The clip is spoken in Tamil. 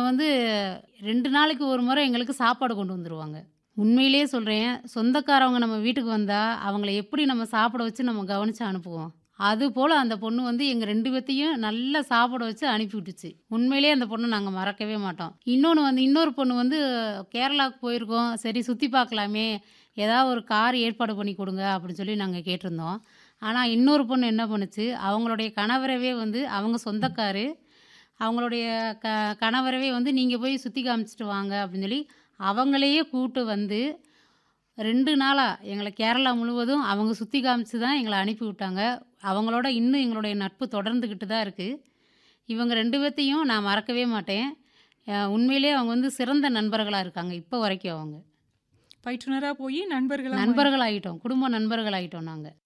வந்து 2 நாளைக்கு ஒரு முறை எங்களுக்கு சாப்பாடு கொண்டு வந்துருவாங்க. உண்மையிலேயே சொல்றேன், சொந்தக்காரவங்க நம்ம வீட்டுக்கு வந்தா, அவங்கள எப்படி நம்ம சாப்பிட வச்சு நம்ம கவனிச்சு அனுப்புவோம். அதுபோல அந்த பொண்ணு வந்து எங்க 2 பேத்தையும் நல்லா சாப்பிட வச்சு அனுப்பி விட்டுச்சு. உண்மையிலேயே அந்த பொண்ண நாங்க மறக்கவே மாட்டோம். இன்னொன்னு வந்து இன்னொரு பொண்ணு வந்து கேரளாவுக்கு போயிருக்கோம். சரி சுத்தி பார்க்கலாமே, ஏதாவது ஒரு கார் ஏற்பாடு பண்ணி கொடுங்க அப்படின்னு சொல்லி நாங்க கேட்டிருந்தோம். ஆனா இன்னொரு பொண்ணு என்ன பண்ணுச்சு, அவங்களுடைய கணவரவே வந்து அவங்க சொந்தக்காரு. அவங்களுடைய க கணவரவே வந்து நீங்க போய் சுத்தி காமிச்சுட்டு வாங்க அப்படின்னு சொல்லி, அவங்களையே கூட்டு வந்து 2 நாளா எங்கள கேரளா முழுவதும் அவங்க சுத்தி காமிச்சு தான் எங்கள அனுப்பி விட்டாங்க. அவங்களோட இன்னும் எங்களுடைய நட்பு தொடர்ந்துகிட்டு தான் இருக்கு. இவங்க 2 பேத்தையும் நான் மறக்கவே மாட்டேன். அ உண்மையிலேயே அவங்க வந்து சிறந்த நண்பர்களா இருக்காங்க, இப்ப வரைக்கும் அவங்க. பயிற்றுனரா போயி நண்பர்களா மாறி நண்பர்கள் ஆயிட்டோம். குடும்ப நண்பர்கள் ஆயிட்டோம் நாங்க.